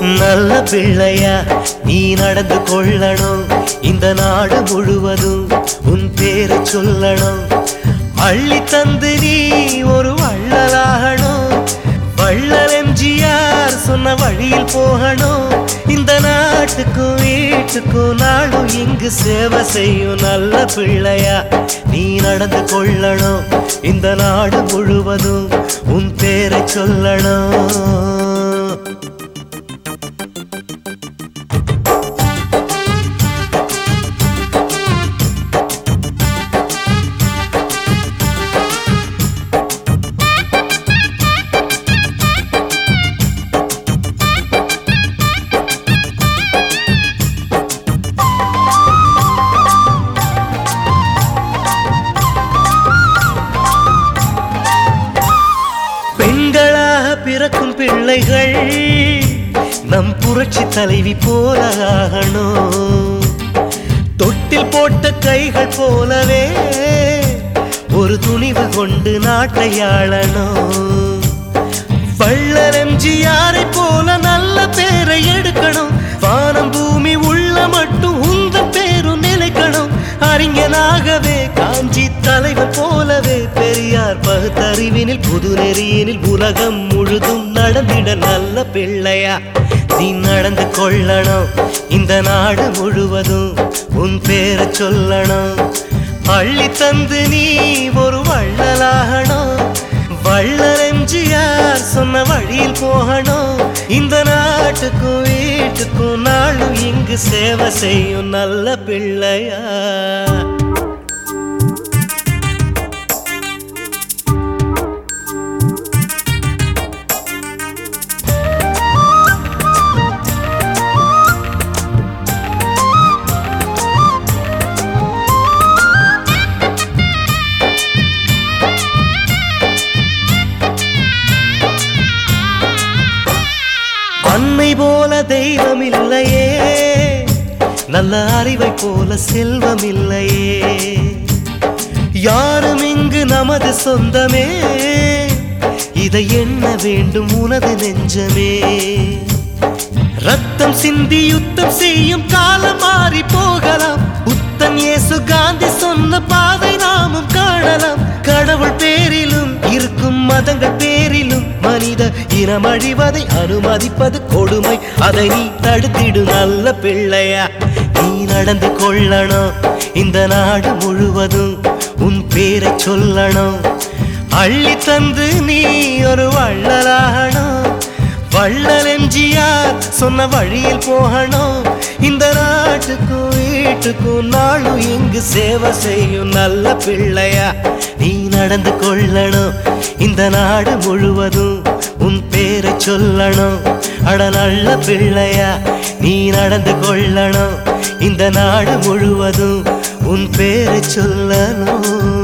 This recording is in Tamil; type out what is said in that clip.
நல்ல பிள்ளையா நீ நடந்து கொள்ளணும் இந்த நாடு முழுவதும் உன் பேரை சொல்லணும் அள்ளி தந்து நீ ஒரு வள்ளலாகணும் வள்ளல் எம்ஜிஆர் சொன்ன வழியில் போகணும் இந்த நாட்டுக்கும் வீட்டுக்கும் நாடும் இங்கு சேவை செய்யும் நல்ல பிள்ளையா நீ நடந்து கொள்ளணும் இந்த நாடு முழுவதும் உன் பேரை சொல்லணும் பெண்களாக பிறக்கும் பிள்ளைகள் நம் புரட்சி தலைவி போல ஆகணும் தொட்டில் போட்ட கைகள் போலவே ஒரு துணிவு கொண்டு நாட்டை ஆளணும் வள்ளல் எம்ஜிஆரை போல நல்ல பேரை எடுக்கணும் வானம் பூமி உள்ள மட்டும் உந்த பேரும் நிலைக்கணும் அறிஞனாகவே காஞ்சி தலைவர் போலவே பெரியார் பகுத்தறிவினில் புது நெறியினில் உலகம் முழுதும் நடந்திட நல்ல பிள்ளையா நீ நடந்து கொள்ளணும் இந்த நாடு முழுவதும் உன் பேரை சொல்லணும் அள்ளி தந்து நீ ஒரு வள்ளலாகணும் வள்ளல் எம்ஜிஆர் சொன்ன வழியில் போகணும் இந்த நாட்டுக்கும் வீட்டுக்கும் நாளும் இங்கு சேவை செய்யும் நல்ல பிள்ளையா அன்னை போல தெய்வம் இல்லையே நல்ல அறிவை போல செல்வம் இல்லையே யாரும் இங்கு நமது சொந்தமே இதை எண்ண வேண்டும் உனது நெஞ்சமே ரத்தம் சிந்தி யுத்தம் செய்யும் காலம் மாறி போகலாம் புத்தன் இயேசு காந்தி சொன்ன பாதை நாமும் காணலாம் கடவுள் பேரிலும் இருக்கும் மதங்கள் பேரிலும் மனித இனம் அழிவதை அனுமதிப்பது கொடுமை அதை நீ தடுத்திடு நல்ல பிள்ளையா நீ நடந்து கொள்ளணும் இந்த நாடு முழுவதும் உன் பேரை சொல்லணும் அள்ளி தந்து நீ ஒரு வள்ளலாகணும் வள்ளல் எம்ஜிஆர் சொன்ன வழியில் போகணும் இந்த நாட்டுக்கும் வீட்டுக்கும் நாளும் இங்கு சேவை செய்யும் நல்ல பிள்ளையா நீ நடந்து கொள்ளணும் இந்த நாடு முழுவதும் உன் பேரை சொல்லணும் அட நல்ல பிள்ளையா நீ நடந்து கொள்ளணும் இந்த நாடு முழுவதும் உன் பேரை சொல்லணும்